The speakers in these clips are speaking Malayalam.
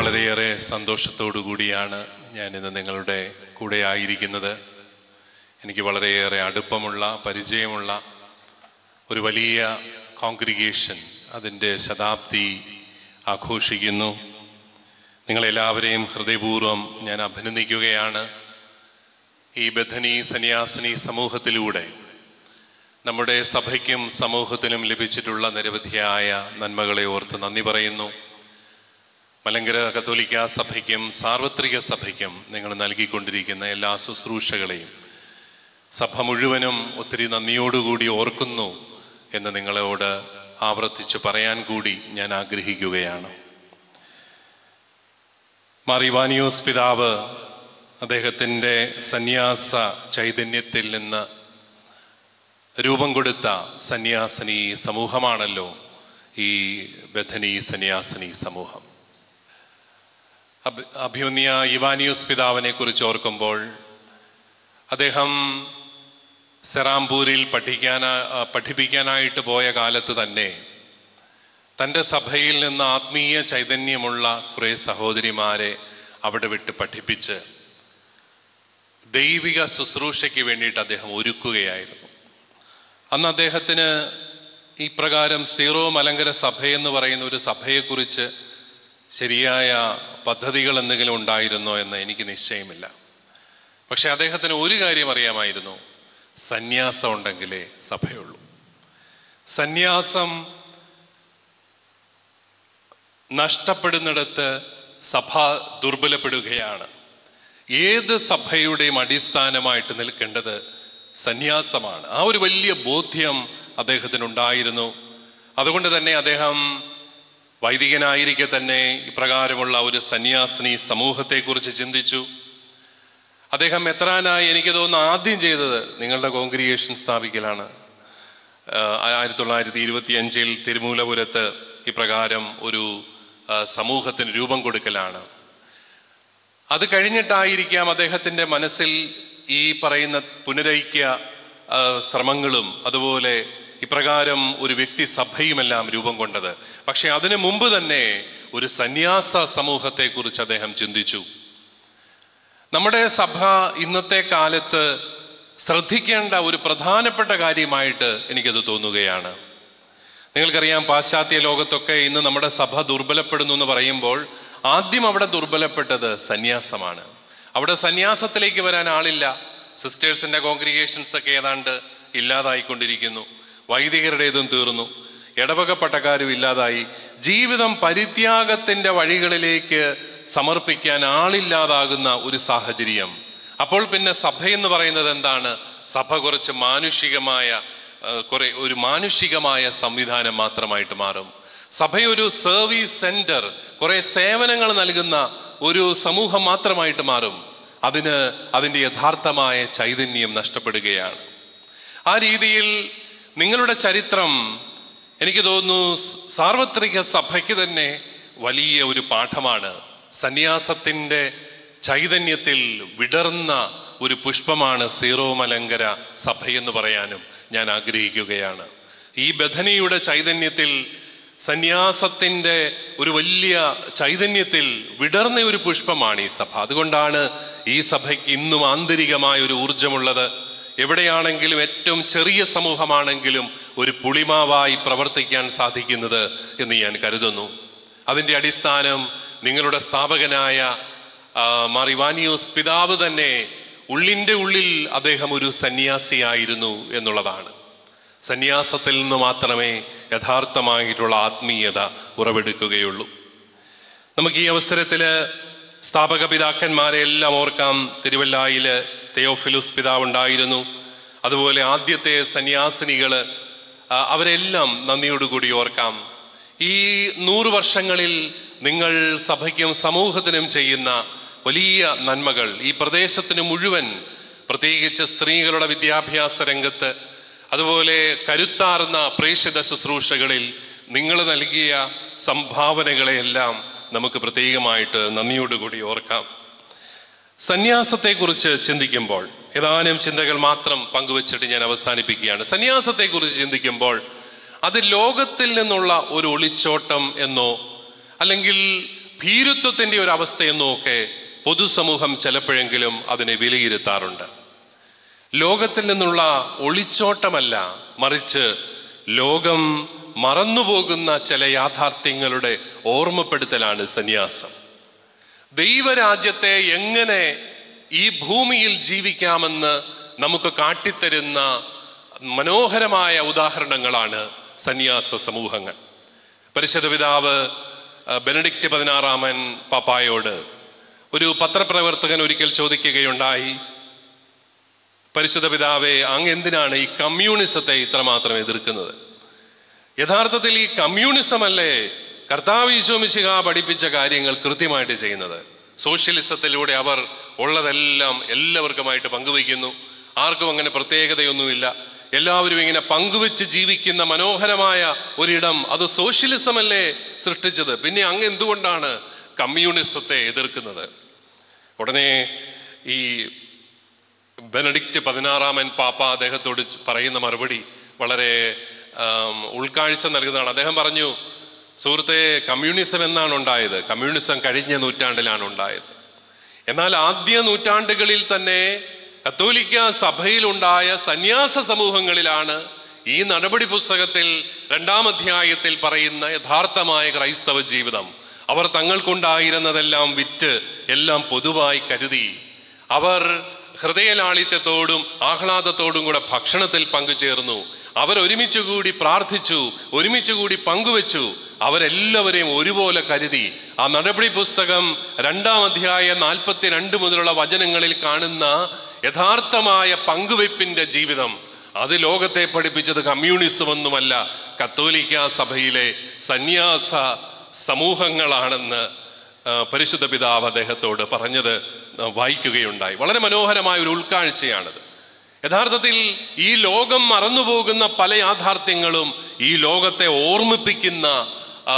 വളരെയേറെ സന്തോഷത്തോടു കൂടിയാണ് ഞാൻ ഇന്ന് നിങ്ങളുടെ കൂടെ ആയിരിക്കുന്നത് എനിക്ക് വളരെയേറെ അടുപ്പമുള്ള പരിചയമുള്ള ഒരു വലിയ കോൺഗ്രിഗേഷൻ അതിൻ്റെ ശതാബ്ദി ആഘോഷിക്കുന്നു നിങ്ങളെല്ലാവരെയും ഹൃദയപൂർവ്വം ഞാൻ അഭിനന്ദിക്കുകയാണ് ഈ ബഥനി സന്യാസിനി സമൂഹത്തിലൂടെ നമ്മുടെ സഭയ്ക്കും സമൂഹത്തിനും ലഭിച്ചിട്ടുള്ള നിരവധിയായ നന്മകളെ ഓർത്ത് നന്ദി പറയുന്നു മലങ്കര കത്തോലിക്ക സഭയ്ക്കും സാർവത്രിക സഭയ്ക്കും നിങ്ങൾ നൽകിക്കൊണ്ടിരിക്കുന്ന എല്ലാ ശുശ്രൂഷകളെയും സഭ മുഴുവനും ഒത്തിരി നന്ദിയോടുകൂടി ഓർക്കുന്നു എന്ന് നിങ്ങളോട് ആവർത്തിച്ച് പറയാൻ കൂടി ഞാൻ ആഗ്രഹിക്കുകയാണ് മാറിവാനിയോസ് പിതാവ് അദ്ദേഹത്തിൻ്റെ സന്യാസ ചൈതന്യത്തിൽ നിന്ന് രൂപം കൊടുത്ത സന്യാസിനി സമൂഹമാണല്ലോ ഈ ബഥനി സന്യാസിനി സമൂഹം അഭി- അഭിമന്യ ഇവാനിയോസ് പിതാവിനെ കുറിച്ച് ഓർക്കുമ്പോൾ അദ്ദേഹം സെറാംപൂരിൽ പഠിക്കാൻ പഠിപ്പിക്കാനായിട്ട് പോയ കാലത്ത് തന്നെ തൻ്റെ സഭയിൽ നിന്ന് ആത്മീയ ചൈതന്യമുള്ള കുറേ സഹോദരിമാരെ അവിടെ വിട്ട് പഠിപ്പിച്ച് ദൈവിക ശുശ്രൂഷയ്ക്ക് വേണ്ടിയിട്ട് അദ്ദേഹം ഒരുക്കുകയായിരുന്നു അന്ന് അദ്ദേഹത്തിന് ഈ പ്രകാരം സീറോ മലങ്കര സഭയെന്ന് പറയുന്ന ഒരു സഭയെക്കുറിച്ച് ശരിയായ പദ്ധതികൾ എന്തെങ്കിലും ഉണ്ടായിരുന്നോ എന്ന് എനിക്ക് നിശ്ചയമില്ല പക്ഷെ അദ്ദേഹത്തിന് ഒരു കാര്യം അറിയാമായിരുന്നു സന്യാസം ഉണ്ടെങ്കിലേ സഭയുള്ളൂ സന്യാസം നഷ്ടപ്പെടുന്നിടത്ത് സഭ ദുർബലപ്പെടുകയാണ് ഏത് സഭയുടെയും അടിസ്ഥാനമായിട്ട് നിൽക്കേണ്ടത് സന്യാസമാണ് ആ ഒരു വലിയ ബോധ്യം അദ്ദേഹത്തിനുണ്ടായിരുന്നു അതുകൊണ്ട് തന്നെ അദ്ദേഹം വൈദികനായിരിക്കെ തന്നെ ഇപ്രകാരമുള്ള ഒരു സന്യാസിനി സമൂഹത്തെക്കുറിച്ച് ചിന്തിച്ചു അദ്ദേഹം എത്രാനായി എനിക്ക് തോന്നുന്നു ആദ്യം ചെയ്തത് നിങ്ങളുടെ കോൺഗ്രിഗേഷൻ സ്ഥാപിക്കലാണ് ആഹ് ആയിരത്തി തൊള്ളായിരത്തി ഇരുപത്തി അഞ്ചിൽ തിരുമൂലപുരത്ത് ഇപ്രകാരം ഒരു ആഹ് സമൂഹത്തിന് രൂപം കൊടുക്കലാണ് അത് കഴിഞ്ഞിട്ടായിരിക്കാം അദ്ദേഹത്തിൻ്റെ മനസ്സിൽ ഈ പറയുന്ന പുനരൈക്യ ആഹ് ശ്രമങ്ങളും അതുപോലെ ഇപ്രകാരം ഒരു വ്യക്തി സഭയുമെല്ലാം രൂപം കൊണ്ടത് പക്ഷെ അതിനു മുമ്പ് തന്നെ ഒരു സന്യാസ സമൂഹത്തെക്കുറിച്ച് അദ്ദേഹം ചിന്തിച്ചു നമ്മുടെ സഭ ഇന്നത്തെ കാലത്ത് ശ്രദ്ധിക്കേണ്ട ഒരു പ്രധാനപ്പെട്ട കാര്യമായിട്ട് എനിക്കത് തോന്നുകയാണ് നിങ്ങൾക്കറിയാം പാശ്ചാത്യ ലോകത്തൊക്കെ ഇന്ന് നമ്മുടെ സഭ ദുർബലപ്പെടുന്നു എന്ന് പറയുമ്പോൾ ആദ്യം അവിടെ ദുർബലപ്പെട്ടത് സന്യാസമാണ് അവിടെ സന്യാസത്തിലേക്ക് വരാൻ ആളില്ല സിസ്റ്റേഴ്സിന്റെ കോൺഗ്രിഗേഷൻസ് ഒക്കെ ഏതാണ്ട് ഇല്ലാതായിക്കൊണ്ടിരിക്കുന്നു വൈദികരുടേതും തീർന്നു ഇടവക പട്ടക്കാരും ഇല്ലാതായി ജീവിതം പരിത്യാഗത്തിന്റെ വഴികളിലേക്ക് സമർപ്പിക്കാൻ ആളില്ലാതാകുന്ന ഒരു സാഹചര്യം അപ്പോൾ പിന്നെ സഭയെന്ന് പറയുന്നത് എന്താണ് സഭ കുറച്ച് മാനുഷികമായ ആ, കുറെ ഒരു മാനുഷികമായ സംവിധാനം മാത്രമായിട്ട് മാറും സഭയൊരു സർവീസ് സെന്റർ കുറെ സേവനങ്ങൾ നൽകുന്ന ഒരു സമൂഹം മാത്രമായിട്ട് മാറും അതിന് അതിൻ്റെ യഥാർത്ഥമായ ചൈതന്യം നഷ്ടപ്പെടുകയാണ് ആ രീതിയിൽ നിങ്ങളുടെ ചരിത്രം എനിക്ക് തോന്നുന്നു സ് സാർവത്രിക സഭയ്ക്ക് തന്നെ വലിയ ഒരു പാഠമാണ് സന്യാസത്തിൻ്റെ ചൈതന്യത്തിൽ വിടർന്ന ഒരു പുഷ്പമാണ് സീറോ മലങ്കര സഭയെന്ന് പറയാനും ഞാൻ ആഗ്രഹിക്കുകയാണ് ഈ ബഥനിയുടെ ചൈതന്യത്തിൽ സന്യാസത്തിൻ്റെ ഒരു വലിയ ചൈതന്യത്തിൽ വിടർന്ന ഒരു പുഷ്പമാണ് ഈ സഭ അതുകൊണ്ടാണ് ഈ സഭയ്ക്ക് ഇന്നും ആന്തരികമായ ഒരു ഊർജമുള്ളത് എവിടെയാണെങ്കിലും ഏറ്റവും ചെറിയ സമൂഹമാണെങ്കിലും ഒരു പുളിമാവായി പ്രവർത്തിക്കാൻ സാധിക്കുന്നത് എന്ന് ഞാൻ കരുതുന്നു അതിൻ്റെ അടിസ്ഥാനം നിങ്ങളുടെ സ്ഥാപകനായ ആ, മാറിവാനിയോസ് പിതാവ് തന്നെ ഉള്ളിൻ്റെ ഉള്ളിൽ അദ്ദേഹം ഒരു സന്യാസിയായിരുന്നു എന്നുള്ളതാണ് സന്യാസത്തിൽ നിന്ന് മാത്രമേ യഥാർത്ഥമായിട്ടുള്ള ആത്മീയത ഉറവെടുക്കുകയുള്ളൂ നമുക്ക് ഈ അവസരത്തിൽ സ്ഥാപക പിതാക്കന്മാരെ എല്ലാം ഓർക്കാം തിരുവല്ലായില് തെയോഫിലുസ് പിതാവ് ഉണ്ടായിരുന്നു അതുപോലെ ആദ്യത്തെ സന്യാസിനികൾ അവരെല്ലാം നന്ദിയോടുകൂടി ഓർക്കാം ഈ നൂറ് വർഷങ്ങളിൽ നിങ്ങൾ സഭയ്ക്കും സമൂഹത്തിനും ചെയ്യുന്ന വലിയ നന്മകൾ ഈ പ്രദേശത്തിന് മുഴുവൻ പ്രത്യേകിച്ച് സ്ത്രീകളുടെ വിദ്യാഭ്യാസ രംഗത്ത് അതുപോലെ കരുത്താർന്ന പ്രേക്ഷിത ശുശ്രൂഷകളിൽ നിങ്ങൾ നൽകിയ സംഭാവനകളെയെല്ലാം നമുക്ക് പ്രത്യേകമായിട്ട് നന്ദിയോടുകൂടി ഓർക്കാം സന്യാസത്തെക്കുറിച്ച് ചിന്തിക്കുമ്പോൾ ഏതാനും ചിന്തകൾ മാത്രം പങ്കുവച്ചിട്ട് ഞാൻ അവസാനിപ്പിക്കുകയാണ് സന്യാസത്തെക്കുറിച്ച് ചിന്തിക്കുമ്പോൾ അത് ലോകത്തിൽ നിന്നുള്ള ഒരു ഒളിച്ചോട്ടം എന്നോ അല്ലെങ്കിൽ ഭീരുത്വത്തിൻ്റെ ഒരു അവസ്ഥയെന്നൊക്കെ പൊതുസമൂഹം ചിലപ്പോഴെങ്കിലും അതിനെ വിലയിരുത്താറുണ്ട് ലോകത്തിൽ നിന്നുള്ള ഒളിച്ചോട്ടമല്ല മറിച്ച് ലോകം മറന്നുപോകുന്ന ചില യാഥാർത്ഥ്യങ്ങളുടെ ഓർമ്മപ്പെടുത്തലാണ് സന്യാസം ദൈവരാജ്യത്തെ എങ്ങനെ ഈ ഭൂമിയിൽ ജീവിക്കാമെന്ന് നമുക്ക് കാട്ടിത്തരുന്ന മനോഹരമായ ഉദാഹരണങ്ങളാണ് സന്യാസ സമൂഹങ്ങൾ പരിശുദ്ധ പിതാവ് അഹ്, ബെനഡിക്റ്റ് പതിനാറാമൻ പാപ്പായോട് ഒരു പത്രപ്രവർത്തകൻ ഒരിക്കൽ ചോദിക്കുകയുണ്ടായി പരിശുദ്ധ പിതാവെ അങ്ങ് എന്തിനാണ് ഈ കമ്മ്യൂണിസത്തെ ഇത്രമാത്രം എതിർക്കുന്നത് യഥാർത്ഥത്തിൽ ഈ കമ്മ്യൂണിസം അല്ലേ കർത്താവ് ഈശോമിശിഹ പഠിപ്പിച്ച കാര്യങ്ങൾ കൃത്യമായിട്ട് ചെയ്യുന്നത് സോഷ്യലിസത്തിലൂടെ അവർ ഉള്ളതെല്ലാം എല്ലാവർക്കുമായിട്ട് പങ്കുവയ്ക്കുന്നു ആർക്കും അങ്ങനെ പ്രത്യേകതയൊന്നുമില്ല എല്ലാവരും ഇങ്ങനെ പങ്കുവെച്ച് ജീവിക്കുന്ന മനോഹരമായ ഒരിടം അത് സോഷ്യലിസം അല്ലേ സൃഷ്ടിച്ചത് പിന്നെ അങ്ങ് എന്തുകൊണ്ടാണ് കമ്മ്യൂണിസത്തെ എതിർക്കുന്നത് ഉടനെ ഈ ബെനഡിക്റ്റ് പതിനാറാമൻ പാപ്പ അദ്ദേഹത്തോട് പറയുന്ന മറുപടി വളരെ ആം, ഉൾക്കാഴ്ച നൽകുന്നതാണ് അദ്ദേഹം പറഞ്ഞു സുഹൃത്തെ കമ്മ്യൂണിസം എന്നാണ് ഉണ്ടായത് കമ്മ്യൂണിസം കഴിഞ്ഞ നൂറ്റാണ്ടിലാണ് ഉണ്ടായത് എന്നാൽ ആദ്യ നൂറ്റാണ്ടുകളിൽ തന്നെ കത്തോലിക്ക സഭയിലുണ്ടായ സന്യാസ സമൂഹങ്ങളിലാണ് ഈ നടപടി പുസ്തകത്തിൽ രണ്ടാം അധ്യായത്തിൽ പറയുന്ന യഥാർത്ഥമായ ക്രൈസ്തവ ജീവിതം അവർ തങ്ങൾക്കുണ്ടായിരുന്നതെല്ലാം വിറ്റ് എല്ലാം പൊതുവായി കരുതി അവർ ഹൃദയലാളിത്യത്തോടും ആഹ്ലാദത്തോടും കൂടെ ഭക്ഷണത്തിൽ പങ്കുചേർന്നു അവർ ഒരുമിച്ച് കൂടി പ്രാർത്ഥിച്ചു ഒരുമിച്ച് കൂടി പങ്കുവെച്ചു അവരെല്ലാവരെയും ഒരുപോലെ കരുതി ആ നടപടി പുസ്തകം രണ്ടാം അധ്യായ നാൽപ്പത്തി രണ്ട് മുതലുള്ള വചനങ്ങളിൽ കാണുന്ന യഥാർത്ഥമായ പങ്കുവെപ്പിന്റെ ജീവിതം അത് ലോകത്തെ പഠിപ്പിച്ചത് കമ്മ്യൂണിസം ഒന്നുമല്ല കത്തോലിക്ക സഭയിലെ സന്യാസ സമൂഹങ്ങളാണെന്ന് ആ, പരിശുദ്ധ പിതാവ് അദ്ദേഹത്തോട് പറഞ്ഞത് ആ, വായിക്കുകയുണ്ടായി വളരെ മനോഹരമായ ഒരു ഉൾക്കാഴ്ചയാണത് യഥാർത്ഥത്തിൽ ഈ ലോകം മറന്നുപോകുന്ന പല യാഥാർത്ഥ്യങ്ങളും ഈ ലോകത്തെ ഓർമ്മിപ്പിക്കുന്ന ആ,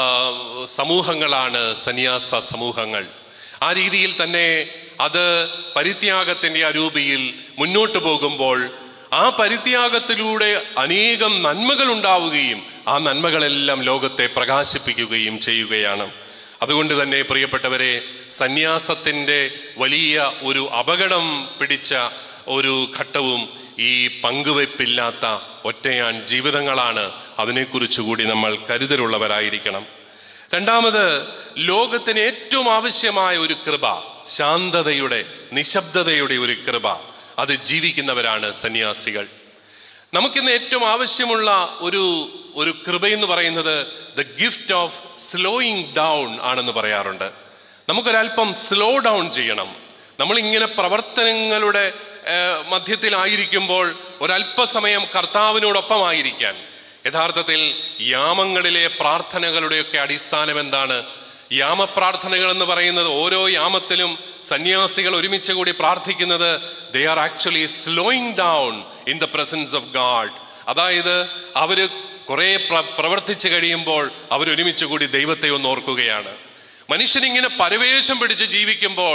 സമൂഹങ്ങളാണ് സന്യാസ സമൂഹങ്ങൾ ആ രീതിയിൽ തന്നെ അത് പരിത്യാഗത്തിൻ്റെ അരൂപിയിൽ മുന്നോട്ട് പോകുമ്പോൾ ആ പരിത്യാഗത്തിലൂടെ അനേകം നന്മകൾ ഉണ്ടാവുകയും ആ നന്മകളെല്ലാം ലോകത്തെ പ്രകാശിപ്പിക്കുകയും ചെയ്യുകയാണ് അതുകൊണ്ട് തന്നെ പ്രിയപ്പെട്ടവരെ സന്യാസത്തിൻ്റെ വലിയ ഒരു അപകടം പിടിച്ച ഒരു ഘട്ടവും ഈ പങ്കുവെപ്പില്ലാത്ത ഒറ്റയാൻ ജീവിതങ്ങളാണ് അതിനെക്കുറിച്ച് കൂടി നമ്മൾ കരുതലുള്ളവരായിരിക്കണം രണ്ടാമത് ലോകത്തിന് ഏറ്റവും ആവശ്യമായ ഒരു കൃപ ശാന്തതയുടെ നിശബ്ദതയുടെ ഒരു കൃപ അത് ജീവിക്കുന്നവരാണ് സന്യാസികൾ നമുക്കിന്ന് ഏറ്റവും ആവശ്യമുള്ള ഒരു ഒരു കൃപയെന്ന് പറയുന്നത് the gift of slowing down ആണെന്ന് പറയാറുണ്ട് നമുക്കൊരല്പം സ്ലോ ഡൗൺ ചെയ്യണം നമ്മളിങ്ങനെ പ്രവർത്തനങ്ങളുടെ ഏഹ്, മധ്യത്തിലായിരിക്കുമ്പോൾ ഒരല്പസമയം കർത്താവിനോടൊപ്പമായിരിക്കാൻ യഥാർത്ഥത്തിൽ യാമങ്ങളിലെ പ്രാർത്ഥനകളുടെയൊക്കെ അടിസ്ഥാനം എന്താണ് യാമപ്രാർത്ഥനകൾ എന്ന് പറയുന്നത് ഓരോ യാമത്തിലും സന്യാസികൾ ഒരുമിച്ച് കൂടി പ്രാർത്ഥിക്കുന്നത് they are actually slowing down in the presence of God അതായത് അവര് കുറെ പ്ര- പ്രവർത്തിച്ചു കഴിയുമ്പോൾ അവർ ഒരുമിച്ച് കൂടി ദൈവത്തെ ഒന്ന് ഓർക്കുകയാണ് മനുഷ്യനിങ്ങനെ പരവേശം പിടിച്ച് ജീവിക്കുമ്പോൾ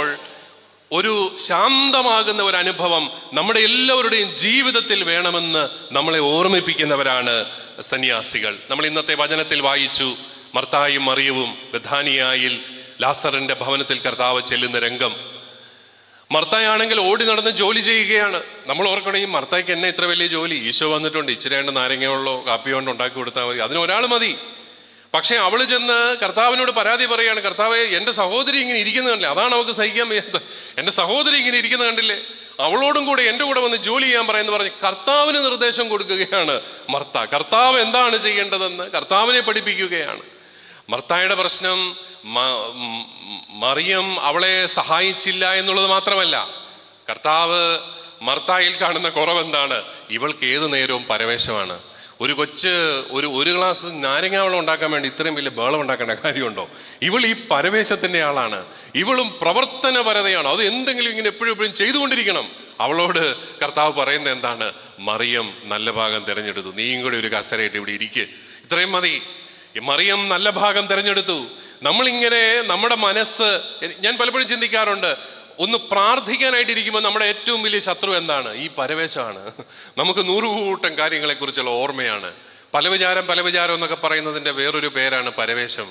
ഒരു ശാന്തമാകുന്ന ഒരു അനുഭവം നമ്മുടെ എല്ലാവരുടെയും ജീവിതത്തിൽ വേണമെന്ന് നമ്മളെ ഓർമ്മിപ്പിക്കുന്നവരാണ് സന്യാസികൾ നമ്മൾ ഇന്നത്തെ വചനത്തിൽ വായിച്ചു മർത്തായും മറിയവും ബഥാനിയായിൽ ലാസറിന്റെ ഭവനത്തിൽ കർത്താവ് ചെല്ലുന്ന രംഗം മർത്തായാണെങ്കിൽ ഓടി നടന്ന് ജോലി ചെയ്യുകയാണ് നമ്മൾ ഓർക്കണം ഈ മർത്തായ്ക്ക് എന്നെ ഇത്ര വലിയ ജോലി ഈശോ വന്നിട്ടുണ്ട് ഇച്ചിരി രണ്ട് നാരങ്ങയുള്ളോ കാപ്പി കൊണ്ട് ഉണ്ടാക്കി കൊടുത്താൽ മതി അതിന് ഒരാൾ മതി പക്ഷേ അവള് ചെന്ന് കർത്താവിനോട് പരാതി പറയാണ് കർത്താവെ എൻ്റെ സഹോദരി ഇങ്ങനെ ഇരിക്കുന്നത് കണ്ടില്ലേ അതാണ് അവൾക്ക് സഹിക്കാൻ വയ്യാത്തത് എൻ്റെ സഹോദരി ഇങ്ങനെ ഇരിക്കുന്നത് കണ്ടില്ലേ അവളോടും കൂടെ എൻ്റെ കൂടെ വന്ന് ജോലി ചെയ്യാൻ പറയുന്നു പറഞ്ഞ് കർത്താവിന് നിർദ്ദേശം കൊടുക്കുകയാണ് മർത്ത കർത്താവ് എന്താണ് ചെയ്യേണ്ടതെന്ന് കർത്താവിനെ പഠിപ്പിക്കുകയാണ് മർത്തായുടെ പ്രശ്നം മ- ഉം, മറിയം അവളെ സഹായിച്ചില്ല എന്നുള്ളത് മാത്രമല്ല കർത്താവ് മർത്തായിൽ കാണുന്ന കുറവെന്താണ് ഇവൾക്ക് ഏത് നേരവും പരവേശമാണ് ഒരു കൊച്ച് ഒരു ഒരു ഗ്ലാസ് നാരങ്ങ വെള്ളം ഉണ്ടാക്കാൻ വേണ്ടി ഇത്രയും വലിയ ബേളം ഉണ്ടാക്കേണ്ട കാര്യമുണ്ടോ ഇവൾ ഈ പരവേശത്തിന്റെ ആളാണ് ഇവളും പ്രവർത്തനപരതയാണ് അത് എന്തെങ്കിലും ഇങ്ങനെ എപ്പോഴും എപ്പോഴും ചെയ്തുകൊണ്ടിരിക്കണം അവളോട് കർത്താവ് പറയുന്നത് എന്താണ് മറിയം നല്ല ഭാഗം തിരഞ്ഞെടുത്തു നീയും കൂടി ഒരു കസരയിട്ട് ഇവിടെ ഇരിക്ക് ഇത്രയും മതി ഈ മറിയം നല്ല ഭാഗം തിരഞ്ഞെടുത്തു നമ്മളിങ്ങനെ നമ്മുടെ മനസ്സ് ഞാൻ പലപ്പോഴും ചിന്തിക്കാറുണ്ട് ഒന്ന് പ്രാർത്ഥിക്കാനായിട്ടിരിക്കുമ്പോൾ നമ്മുടെ ഏറ്റവും വലിയ ശത്രു എന്താണ് ഈ പരവേശമാണ് നമുക്ക് നൂറുകൂട്ടം കാര്യങ്ങളെക്കുറിച്ചുള്ള ഓർമ്മയാണ് പല വിചാരം പല വിചാരം എന്നൊക്കെ പറയുന്നതിൻ്റെ വേറൊരു പേരാണ് പരവേശം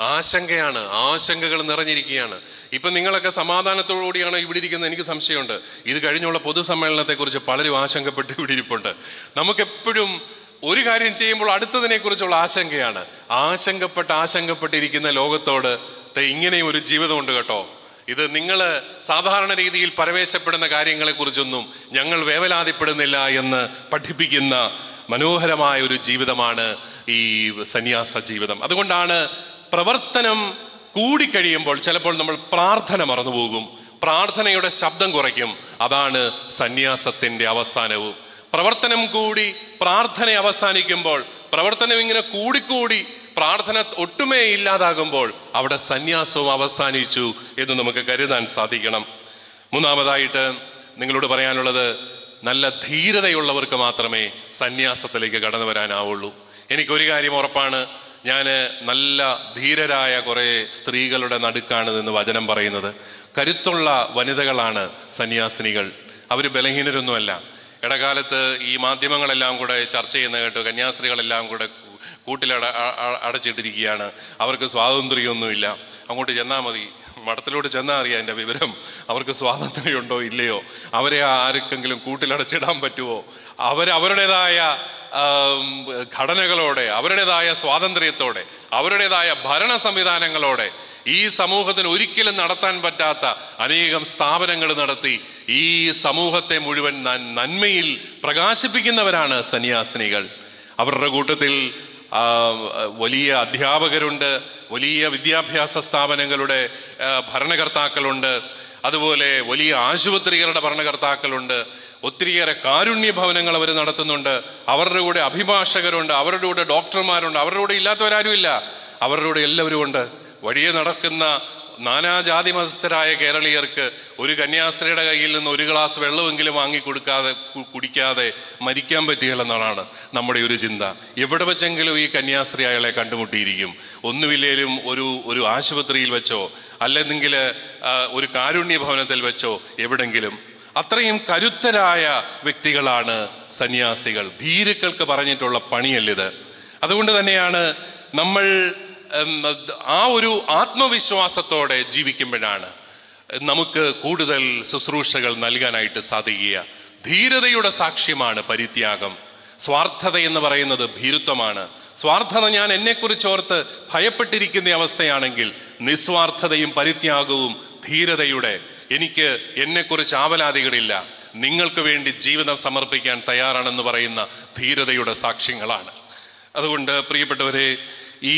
ആശങ്കയാണ് ആശങ്കകൾ നിറഞ്ഞിരിക്കുകയാണ് ഇപ്പൊ നിങ്ങളൊക്കെ സമാധാനത്തോടു കൂടിയാണ് ഇവിടെ ഇരിക്കുന്നത് എനിക്ക് സംശയമുണ്ട് ഇത് കഴിഞ്ഞുള്ള പൊതുസമ്മേളനത്തെക്കുറിച്ച് പലരും ആശങ്കപ്പെട്ട് ഇവിടെ ഇരിപ്പുണ്ട് നമുക്കെപ്പോഴും ഒരു കാര്യം ചെയ്യുമ്പോൾ അടുത്തതിനെ കുറിച്ചുള്ള ആശങ്കയാണ് ആശങ്കപ്പെട്ട് ആശങ്കപ്പെട്ടിരിക്കുന്ന ലോകത്തോട് ദേ ഇങ്ങനെയും ഒരു ജീവിതമുണ്ട് കേട്ടോ ഇത് നിങ്ങൾ സാധാരണ രീതിയിൽ പരവേശപ്പെടുന്ന കാര്യങ്ങളെക്കുറിച്ചൊന്നും ഞങ്ങൾ വേവലാതിപ്പെടുന്നില്ല എന്ന് പഠിപ്പിക്കുന്ന മനോഹരമായ ഒരു ജീവിതമാണ് ഈ സന്യാസ ജീവിതം അതുകൊണ്ടാണ് പ്രവർത്തനം കൂടിക്കഴിയുമ്പോൾ ചിലപ്പോൾ നമ്മൾ പ്രാർത്ഥന മറന്നുപോകും പ്രാർത്ഥനയുടെ ശബ്ദം കുറയ്ക്കും അതാണ് സന്യാസത്തിന്റെ അവസാനവും പ്രവർത്തനം കൂടി പ്രാർത്ഥന അവസാനിക്കുമ്പോൾ പ്രവർത്തനം ഇങ്ങനെ കൂടിക്കൂടി പ്രാർത്ഥന ഒട്ടുമേ ഇല്ലാതാകുമ്പോൾ അവിടെ സന്യാസവും അവസാനിച്ചു എന്ന് നമുക്ക് കരുതാൻ സാധിക്കണം മൂന്നാമതായിട്ട് നിങ്ങളോട് പറയാനുള്ളത് നല്ല ധീരതയുള്ളവർക്ക് മാത്രമേ സന്യാസത്തിലേക്ക് കടന്നു വരാനാവുള്ളൂ എനിക്കൊരു കാര്യം ഉറപ്പാണ് ഞാൻ നല്ല ധീരരായ കുറേ സ്ത്രീകളുടെ നടുക്കാണ് നിന്ന് വചനം പറയുന്നത് കരുത്തുള്ള വനിതകളാണ് സന്യാസിനികൾ അവർ ബലഹീനരൊന്നുമല്ല ഇടകാലത്ത് ഈ മാധ്യമങ്ങളെല്ലാം കൂടെ ചർച്ച ചെയ്യുന്ന കേട്ടു കന്യാസ്ത്രീകളെല്ലാം കൂടെ കൂ- കൂട്ടിലട അ- അ- അടച്ചിട്ടിരിക്കുകയാണ് അവർക്ക് സ്വാതന്ത്ര്യമൊന്നുമില്ല അങ്ങോട്ട് ചെന്നാൽ മതി മഠത്തിലോട്ട് ചെന്നാൽ അറിയാം എൻ്റെ വിവരം അവർക്ക് സ്വാതന്ത്ര്യമുണ്ടോ ഇല്ലയോ അവരെ ആർക്കെങ്കിലും കൂട്ടിലടച്ചിടാൻ പറ്റുമോ അവർ അവരുടേതായ ആം, ഘടനകളോടെ അവരുടേതായ സ്വാതന്ത്ര്യത്തോടെ അവരുടേതായ ഭരണ സംവിധാനങ്ങളോടെ ഈ സമൂഹത്തിന് ഒരിക്കലും നടത്താൻ പറ്റാത്ത അനേകം സ്ഥാപനങ്ങൾ നടത്തി ഈ സമൂഹത്തെ മുഴുവൻ നൻ- നന്മയിൽ പ്രകാശിപ്പിക്കുന്നവരാണ് സന്യാസിനികൾ അവരുടെ കൂട്ടത്തിൽ ആ, വലിയ അധ്യാപകരുണ്ട് വലിയ വിദ്യാഭ്യാസ സ്ഥാപനങ്ങളുടെ ആ, ഭരണകർത്താക്കളുണ്ട് അതുപോലെ വലിയ ആശുപത്രികളുടെ ഭരണകർത്താക്കളുണ്ട് ഒത്തിരിയേറെ കാരുണ്യ ഭവനങ്ങൾ അവർ നടത്തുന്നുണ്ട് അവരുടെ കൂടെ അഭിഭാഷകരുണ്ട് അവരുടെ കൂടെ ഡോക്ടർമാരുണ്ട് അവരുടെ കൂടെ ഇല്ലാത്തവരാരുമില്ല അവരുടെ കൂടെ എല്ലാവരും ഉണ്ട് വഴിയെ നടക്കുന്ന നാനാജാതി മതസ്ഥരായ കേരളീയർക്ക് ഒരു കന്യാസ്ത്രീയുടെ കയ്യിൽ നിന്ന് ഒരു ഗ്ലാസ് വെള്ളമെങ്കിലും വാങ്ങി കൊടുക്കാതെ കു- കുടിക്കാതെ മരിക്കാൻ പറ്റുകയില്ലെന്നാണ് നമ്മുടെ ഒരു ചിന്ത എവിടെ വെച്ചെങ്കിലും ഈ കന്യാസ്ത്രീ അയാളെ കണ്ടുമുട്ടിയിരിക്കും ഒന്നുമില്ലേലും ഒരു ഒരു ആശുപത്രിയിൽ വെച്ചോ അല്ലെങ്കിൽ ആ, ഒരു കാരുണ്യ ഭവനത്തിൽ വെച്ചോ എവിടെങ്കിലും അത്രയും കരുത്തരായ വ്യക്തികളാണ് സന്യാസികൾ ഭീരുക്കൾക്ക് പറഞ്ഞിട്ടുള്ള പണിയല്ലിത് അതുകൊണ്ട് തന്നെയാണ് നമ്മൾ ഉം, ആ ഒരു ആത്മവിശ്വാസത്തോടെ ജീവിക്കുമ്പോഴാണ് നമുക്ക് കൂടുതൽ ശുശ്രൂഷകൾ നൽകാനായിട്ട് സാധിക്കുക ധീരതയുടെ സാക്ഷ്യമാണ് പരിത്യാഗം സ്വാർത്ഥത എന്ന് പറയുന്നത് ഭീരുത്വമാണ് സ്വാർത്ഥത ഞാൻ എന്നെക്കുറിച്ച് ഓർത്ത് ഭയപ്പെട്ടിരിക്കുന്ന അവസ്ഥയാണെങ്കിൽ നിസ്വാർത്ഥതയും പരിത്യാഗവും ധീരതയുടെ എനിക്ക് എന്നെക്കുറിച്ച് ആവലാതികളില്ല നിങ്ങൾക്ക് വേണ്ടി ജീവിതം സമർപ്പിക്കാൻ തയ്യാറാണെന്ന് പറയുന്ന ധീരതയുടെ സാക്ഷ്യങ്ങളാണ് അതുകൊണ്ട് പ്രിയപ്പെട്ടവരെ ഈ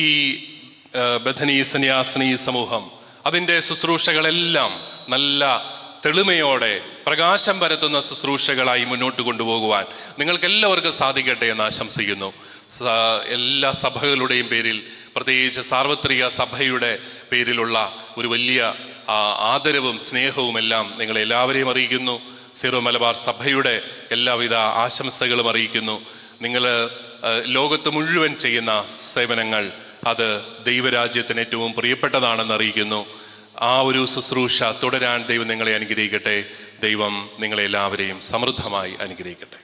ആ, ബഥനി സന്യാസിനി സമൂഹം അതിൻ്റെ ശുശ്രൂഷകളെല്ലാം നല്ല തെളിമയോടെ പ്രകാശം പരത്തുന്ന ശുശ്രൂഷകളായി മുന്നോട്ട് കൊണ്ടുപോകുവാൻ നിങ്ങൾക്ക് എല്ലാവർക്കും സാധിക്കട്ടെ എന്ന് ആശംസിക്കുന്നു സ- എല്ലാ സഭകളുടെയും പേരിൽ പ്രത്യേകിച്ച് സാർവത്രിക സഭയുടെ പേരിലുള്ള ഒരു വലിയ ആ, ആദരവും സ്നേഹവും എല്ലാം നിങ്ങൾ എല്ലാവരെയും അറിയിക്കുന്നു സിറോ മലബാർ സഭയുടെ എല്ലാവിധ ആശംസകളും അറിയിക്കുന്നു നിങ്ങൾ ലോകത്ത് മുഴുവൻ ചെയ്യുന്ന സേവനങ്ങൾ അത് ദൈവരാജ്യത്തിന് ഏറ്റവും പ്രിയപ്പെട്ടതാണെന്ന് അറിയിക്കുന്നു ആ ഒരു ശുശ്രൂഷ തുടരാൻ ദൈവം നിങ്ങളെ അനുഗ്രഹിക്കട്ടെ ദൈവം നിങ്ങളെ എല്ലാവരെയും സമൃദ്ധമായി അനുഗ്രഹിക്കട്ടെ